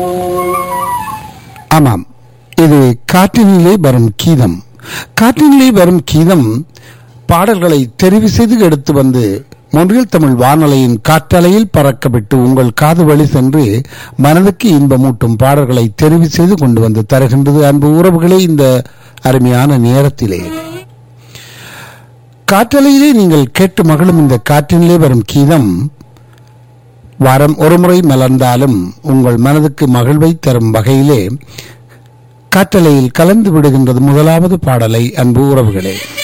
ஆமாம் இது காற்றினிலே வரும் கீதம் காற்றினிலே வரும் கீதம் பாடல்களை தெரிவு செய்து எடுத்து வந்து மொழியில் தமிழ் வானொலியின் காற்றலையில் பறக்கவிட்டு உங்கள் காது வழி சென்று மனதுக்கு இன்பமூட்டும் பாடல்களை தெரிவு செய்து கொண்டு வந்து தருகின்றது அன்பு உறவுகளே இந்த அருமையான நேரத்திலே காற்றலையிலே நீங்கள் கேட்டு மகளும் இந்த காற்றினிலே வரும் கீதம் வாரம் ஒருமுறை மலர்ந்தாலும் உங்கள் மனதுக்கு மகிழ்வை தரும் வகையிலே காற்றலையில் கலந்து விடுகின்றது முதலாவது பாடலை அன்பு உறவுகளே